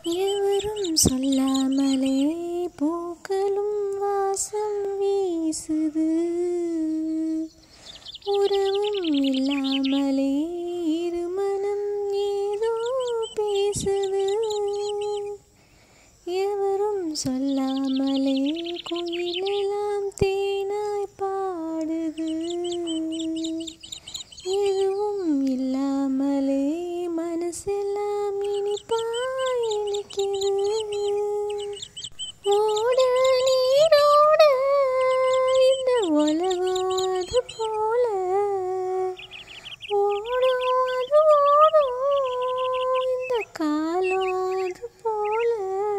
எவரும் சொல்லாமலே பூக்களும் வாசம் வீசுது உறவும் இல்லாமலே இருமனம் ஏதோ பேசுது எவரும் சொல்லாமலே குயிலெல்லாம் தேனாய் பாடுது எதுவும் இல்லாமலே மனசெல்லாம் இனிப்பாய் இனிக்குது ஓட நீரோட இந்த உலகம் அது போல ஓடும் அது ஓடும் இந்த காலம் அது போல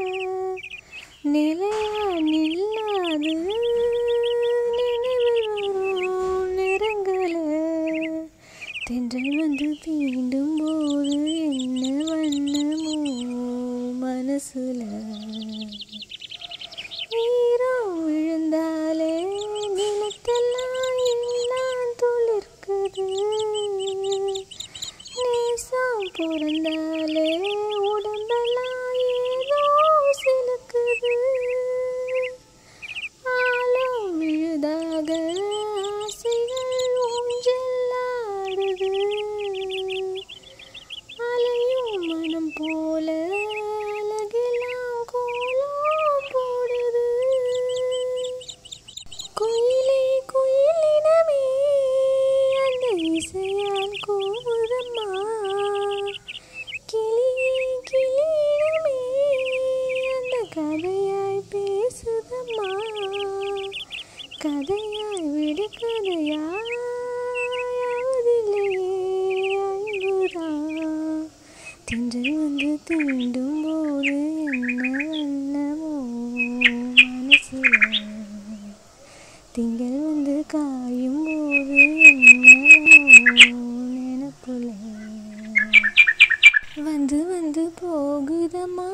நிலையா நில்லாது நினைவில் வரும் நிறங்கள தென்றல் வந்து தீண்டும் போது என்ன வண்ணமோ மனசுல ஈரம் விழுந்தாலே நிலத்தெல்லாம் எல்லாம் துளிர்க்குது நேசம் பிறந்தாலே உடம்பெல்லாம் ஏதோ சிலுக்குது ஆழம் விழுதாக ஆசைகள் ஊஞ்சலாடுது அலையும் மனம் போல அழகெல்லாம் கோலம் போடுது குயிலே குயிலினமே அந்த இசையால் கூவுதம்மா கிளியே கிளியினமே அந்த கதையாய் பேசுதம்மா கதையாய் விடு கதையாய் யாவதில்லையே அன்புரா தின்று வந்து தீண்டும் போது என்ன வண்ணமோ மனசுல திங்கள் வந்து காயும் போது என்ன நினப்புல வந்து வந்து போகுதம்மா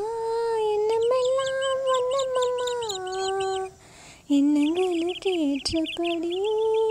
எண்ணமெல்லாம் வண்ணமம்மா எண்ணங்களுக்கு ஏற்றபடி